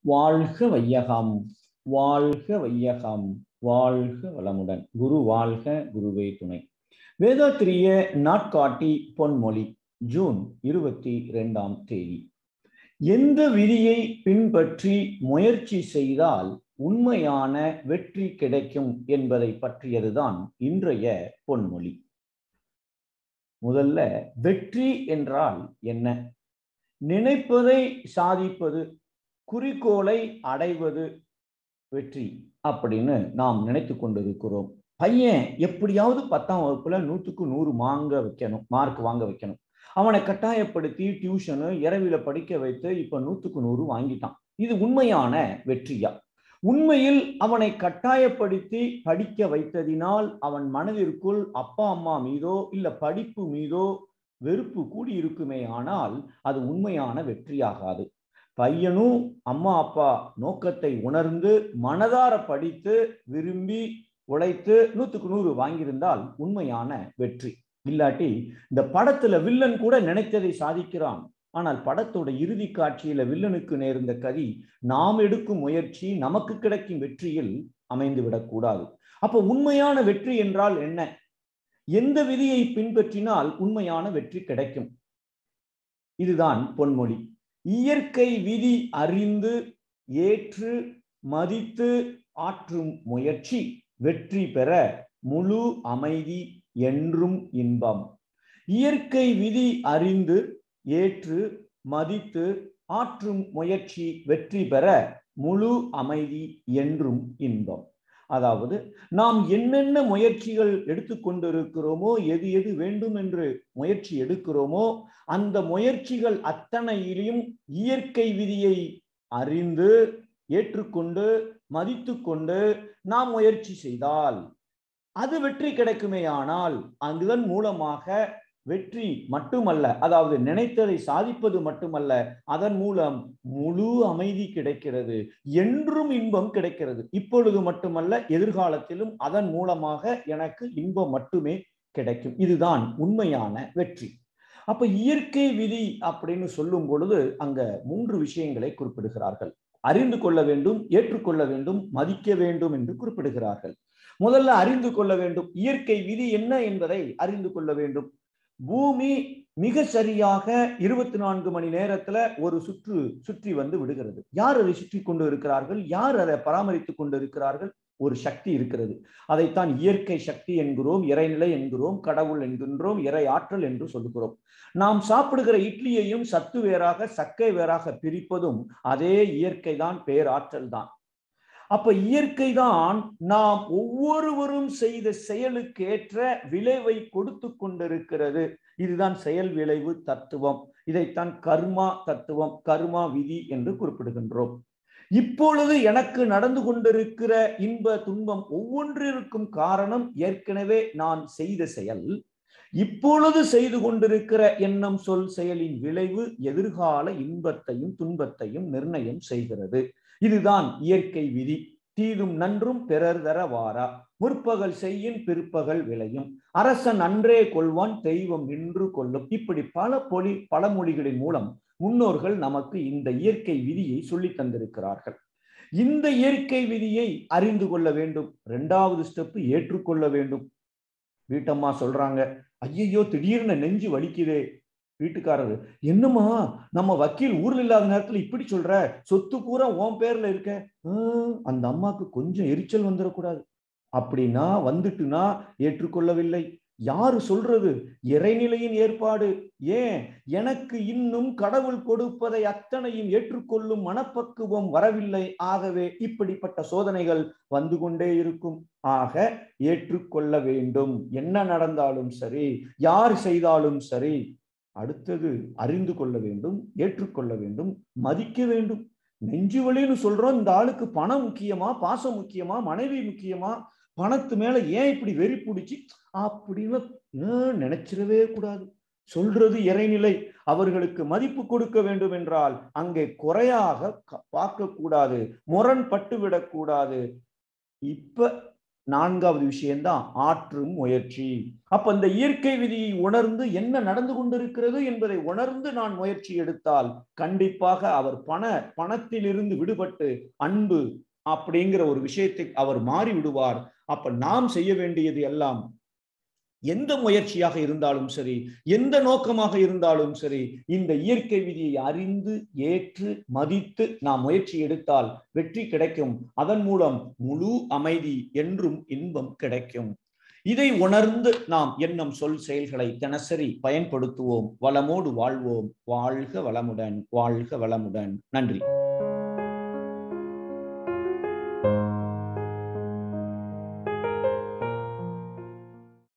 வாழ்க வையகம் வாழ்க வையகம் வாழ்க வளமுடன் குரு வாழ்க குருவே துணை வேதாத்திரிய நாட்காட்டி பொன்மொழி ஜூன் இருபத்தி இரண்டாம் தேதி எந்த விதியை பின்பற்றி முயற்சி செய்தால் உண்மையான வெற்றி கிடைக்கும் என்பதை பற்றியதுதான் இன்றைய பொன்மொழி முதல்ல வெற்றி என்றால் என்ன நினைப்பதை சாதிப்பது குறிக்கோளை அடைவது வெற்றி அப்படின்னு நாம் நினைத்து கொண்டிருக்கிறோம் பையன் எப்படியாவது பத்தாம் வகுப்புல நூற்றுக்கு நூறு மாங்க வைக்கணும் மார்க் வாங்க வைக்கணும் அவனை கட்டாயப்படுத்தி டியூஷனு இரவில படிக்க வைத்து இப்ப நூற்றுக்கு நூறு வாங்கிட்டான் இது உண்மையான வெற்றியா உண்மையில் அவனை கட்டாயப்படுத்தி படிக்க வைத்ததினால் அவன் மனதிற்குள் அப்பா அம்மா மீதோ இல்ல படிப்பு மீதோ வெறுப்பு கூடி இருக்குமே ஆனால் அது உண்மையான வெற்றியாகாது பையனும் அம்மா அப்பா நோக்கத்தை உணர்ந்து மனதார படித்து விரும்பி உழைத்து நூத்துக்கு நூறு வாங்கியிருந்தால் உண்மையான வெற்றி இல்லாட்டி இந்த படத்துல வில்லன் கூட நினைத்ததை சாதிக்கிறான் ஆனால் படத்தோட இறுதி காட்சியில வில்லனுக்கு நேர்ந்த கதி நாம் எடுக்கும் முயற்சி நமக்கு கிடைக்கும் வெற்றியில் அமைந்து விடக்கூடாது அப்போ உண்மையான வெற்றி என்றால் என்ன எந்த விதியை பின்பற்றினால் உண்மையான வெற்றி கிடைக்கும் இதுதான் பொன்மொழி இயற்கை விதி அறிந்து ஏற்று மதித்து ஆற்றும் முயற்சி வெற்றி பெற முழு அமைதி என்றும் இன்பம் இயற்கை விதி அறிந்து ஏற்று மதித்து ஆற்றும் முயற்சி வெற்றி பெற முழு அமைதி என்றும் இன்பம் அதாவது நாம் என்னென்ன முயற்சிகள் எடுத்துக்கொண்டிருக்கிறோமோ எது எது வேண்டும் என்று முயற்சி எடுக்கிறோமோ அந்த முயற்சிகள் அத்தனையிலும் இயற்கை விதியை அறிந்து ஏற்றுக்கொண்டு மதித்து கொண்டு நாம் முயற்சி செய்தால் அது வெற்றி கிடைக்குமே ஆனால் அதன் மூலமாக வெற்றி மட்டுமல்ல அதாவது நினைத்ததை சாதிப்பது மட்டுமல்ல அதன் மூலம் முழு அமைதி கிடைக்கிறது என்றும் இன்பம் கிடைக்கிறது இப்பொழுது மட்டுமல்ல எதிர்காலத்திலும் அதன் மூலமாக எனக்கு இன்பம் மட்டுமே கிடைக்கும் இதுதான் உண்மையான வெற்றி அப்ப இயற்கை விதி அப்படின்னு சொல்லும் பொழுது அங்க மூன்று விஷயங்களை குறிப்பிடுகிறார்கள் அறிந்து கொள்ள வேண்டும் ஏற்றுக்கொள்ள வேண்டும் மதிக்க வேண்டும் என்று குறிப்பிடுகிறார்கள் முதல்ல அறிந்து கொள்ள வேண்டும் இயற்கை விதி என்ன என்பதை அறிந்து கொள்ள வேண்டும் பூமி மிக சரியாக இருபத்தி நான்கு மணி நேரத்துல ஒரு சுற்று சுற்றி வந்து விடுகிறது யார் அதை சுற்றி கொண்டு இருக்கிறார்கள் யார் அதை பராமரித்துக் கொண்டு இருக்கிறார்கள் ஒரு சக்தி இருக்கிறது அதைத்தான் இயற்கை சக்தி என்கிறோம் இறைநிலை என்கிறோம் கடவுள் என்கின்றோம் இறை ஆற்றல் என்று சொல்லுகிறோம் நாம் சாப்பிடுகிற இட்லியையும் சத்து வேறாக சக்கை வேறாக பிரிப்பதும் அதே இயற்கை தான் பேராற்றல் தான் அப்ப இயற்கை தான் நாம் ஒவ்வொருவரும் செய்த செயலுக்கு ஏற்ற விளைவை கொடுத்து கொண்டிருக்கிறது இதுதான் செயல் விளைவு தத்துவம் இதைத்தான் கர்மா தத்துவம் கர்மா விதி என்று குறிப்பிடுகின்றோம் இப்பொழுது எனக்கு நடந்து கொண்டிருக்கிற இன்ப துன்பம் ஒவ்வொன்றிற்கும் காரணம் ஏற்கனவே நான் செய்த செயல் இப்பொழுது செய்து கொண்டிருக்கிற எண்ணம் சொல் செயலின் விளைவு எதிர்கால இன்பத்தையும் துன்பத்தையும் நிர்ணயம் செய்கிறது இதுதான் இயற்கை விதி தீதும் நன்றும் பிறர் தர வாரா முற்பகல் செய்யின் பிற்பகல் விளையும் அரசன் அன்றே கொள்வான் தெய்வம் நின்று கொள்ளும் இப்படி பல பொலி பழமொழிகளின் மூலம் முன்னோர்கள் நமக்கு இந்த இயற்கை விதியை சொல்லி தந்திருக்கிறார்கள் இந்த இயற்கை விதியை அறிந்து கொள்ள வேண்டும் இரண்டாவது ஸ்டெப் ஏற்றுக்கொள்ள வேண்டும் வீட்டம்மா சொல்றாங்க ஐயையோ திடீர்னு நெஞ்சு வலிக்குதே வீட்டுக்காரரு என்னம்மா நம்ம வக்கீல் ஊர்ல இல்லாத நேரத்துல இப்படி சொல்ற சொத்து பூரா உன் பேர்ல இருக்க அந்த அம்மாக்கு கொஞ்சம் எரிச்சல் வந்துடக்கூடாது அப்படின்னா வந்துட்டுனா ஏற்றுக்கொள்ளவில்லை யாரு சொல்றது இறைநிலையின் ஏற்பாடு ஏன் எனக்கு இன்னும் கடவுள் கொடுப்பதை அத்தனையும் ஏற்றுக்கொள்ளும் மனப்பக்குவம் வரவில்லை ஆகவே இப்படிப்பட்ட சோதனைகள் வந்து கொண்டே இருக்கும் ஆக ஏற்றுக்கொள்ள வேண்டும் என்ன நடந்தாலும் சரி யார் செய்தாலும் சரி அடுத்தது அறிந்து கொள்ள வேண்டும் ஏற்றுக்கொள்ள வேண்டும் மதிக்க வேண்டும் நெஞ்சு வலின்னு சொல்றோம் இந்த ஆளுக்கு பணம் முக்கியமா பாசம் முக்கியமா மனைவி முக்கியமா பணத்து மேல ஏன் இப்படி வெறி பிடிச்சி அப்படின்னு நினைச்சிடவே கூடாது சொல்றது இறைநிலை அவர்களுக்கு மதிப்பு கொடுக்க வேண்டும் என்றால் அங்கே குறையாக பார்க்க கூடாது முரண்பட்டு விடக்கூடாது இப்ப நான்காவது விஷயம்தான் ஆற்றும் முயற்சி அப்ப இந்த இயற்கை விதியை உணர்ந்து என்ன நடந்து கொண்டிருக்கிறது என்பதை உணர்ந்து நான் முயற்சி எடுத்தால் கண்டிப்பாக அவர் பண பணத்திலிருந்து விடுபட்டு அன்பு அப்படிங்கிற ஒரு விஷயத்தை அவர் மாறி விடுவார் அப்ப நாம் செய்ய வேண்டியது எல்லாம் எந்த முயற்சியாக இருந்தாலும் சரி எந்த நோக்கமாக இருந்தாலும் சரி இந்த இயற்கை விதியை அறிந்து ஏற்று மதித்து நாம் முயற்சி எடுத்தால் வெற்றி கிடைக்கும் அதன் மூலம் முழு அமைதி என்றும் இன்பம் கிடைக்கும் இதை உணர்ந்து நாம் எண்ணம் சொல் செயல்களை தினசரி பயன்படுத்துவோம் வளமோடு வாழ்வோம் வாழ்க வளமுடன் வாழ்க வளமுடன் நன்றி